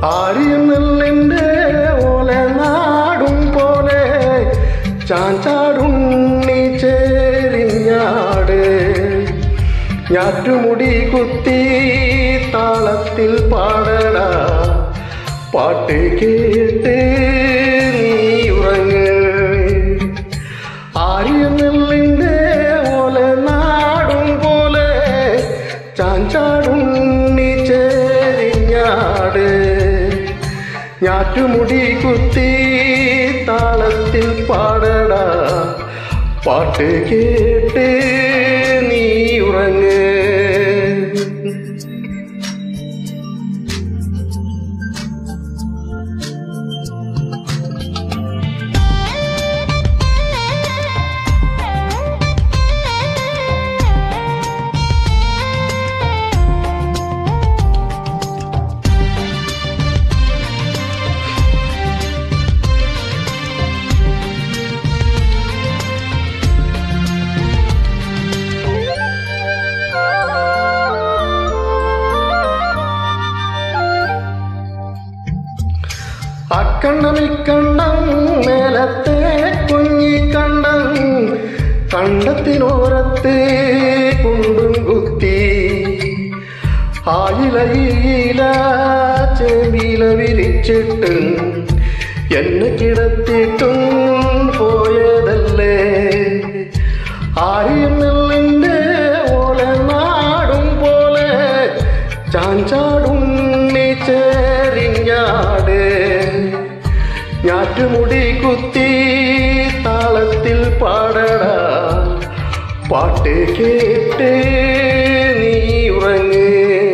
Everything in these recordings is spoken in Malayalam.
ആര്യനെല്ലിൻ്റെ ഓല നാടും പോലെ ചാഞ്ചാടുണ്ണി ചേരിഞ്ഞാട് ഞാറ്റുമുടി കുത്തി താളത്തിൽ പാടട പാട്ട് കേട്ട് നീ ഉറങ്ങ് ആര്യനെല്ലിൻ്റെ ഓല നാടും പോലെ ചാഞ്ചാടുണ്ണി ചേരിഞ്ഞാട് ഞാറ്റുമുടി കുത്തി താളത്തിൽ പാടട പാട്ട് കേട്ട് നീ ഉറങ്ങ് അക്കണ്ണം ഇക്കണ്ണം മേലത്തെ കുഞ്ഞിക്കണ്ണം കണ്ടത്തിനോരത്ത് കുണ്ടും കുത്തി ആയിലയില ചെവിയില വിരിച്ചിട്ട് എന്നെ കിടത്തിയിട്ടും പോയതല്ലേ ആര്യനെല്ലിൻ്റെ ഓല നാടും പോലെ ചാഞ്ചാടുണ്ണി ചേരിഞ്ഞാട് ഞാറ്റുമുടി കുത്തി താളത്തിൽ പാടട പാട്ട് കേട്ട് നീ ഉറങ്ങ്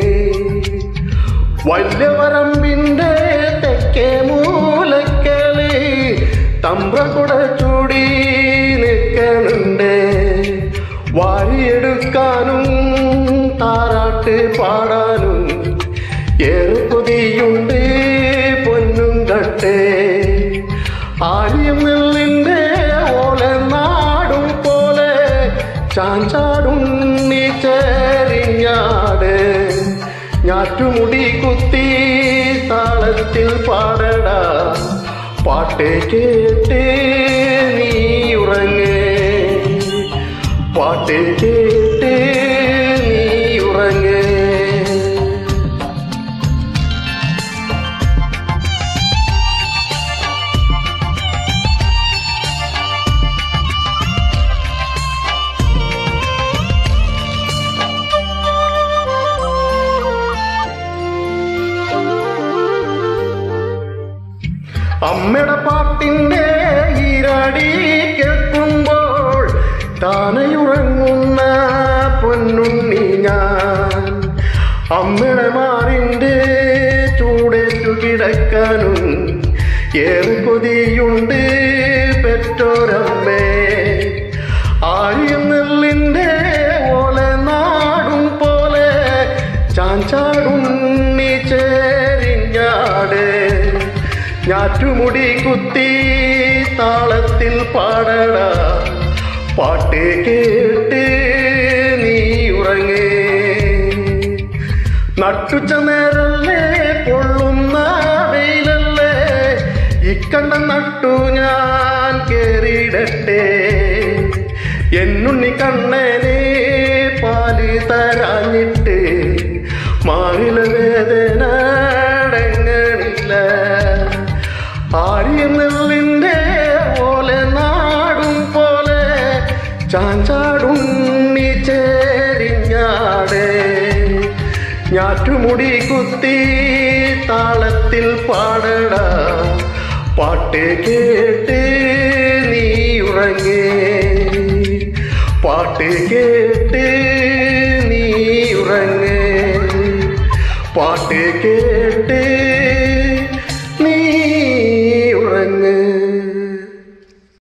വല്യവരമ്പിൻ്റെ തെക്കേ മൂലക്കല് തമ്പ്ര കുട ചൂടി നിൽക്കണുണ്ട് വാരിയെടുക്കാനും താരാട്ട് പാടാനും ഏറെ കൊതിയുണ്ട് പൊന്നും കട്ടേ ആര്യം നെല്ലിൻ്റെ ഓല നാടും പോലെ ചാഞ്ചാടുണ്ണി ചേരിഞ്ഞാട് ഞാറ്റുമുടി കുത്തി താളത്തിൽ പാടട പാട്ട് കേട്ട് നീ ഉറങ്ങ് പാട്ട് കേട്ട് നീ ഉറങ്ങ് അമ്മയുടെ പാട്ടിൻ്റെ ഈരാടി കേൾക്കുമ്പോൾ താനയുറങ്ങുന്ന പൊന്നുണ്ണി ഞാൻ അമ്മയുടെ മാറിൻ്റെ ചൂടേറ്റു കിടക്കാനും ഏറെ കൊതിയുണ്ട് പെറ്റോരമ്മേ ആര്യം നെല്ലിൻ്റെ ഓല നാടും പോലെ ചാഞ്ചാടുണ്ണി ചേരിഞ്ഞാട് ഞാറ്റുമുടി കുത്തി താളത്തിൽ പാടട പാട്ട് കേട്ട് നീ ഉറങ്ങേ നട്ടുച്ച നേരല്ലേ പൊള്ളുന്ന വെയിലല്ലേ ഇക്കണ്ട നട്ടു ഞാൻ കേറിയിടട്ടെ എന്നുണ്ണി കണ്ണനെ പാല് തരാഞ്ഞിട്ട് മാറില വേദന അടങ്ങണില്ല ആര്യം നെല്ലിൻ്റെ പോലെ നാടും പോലെ ചാഞ്ചാടുണ്ണി ചേരിഞ്ഞാട് ഞാറ്റുമുടി കുത്തി താളത്തിൽ പാടട പാട്ട് കേട്ട് നീ ഉറങ്ങേ പാട്ട് കേട്ട് നീ ഉറങ്ങേ പാട്ട് കേട്ട്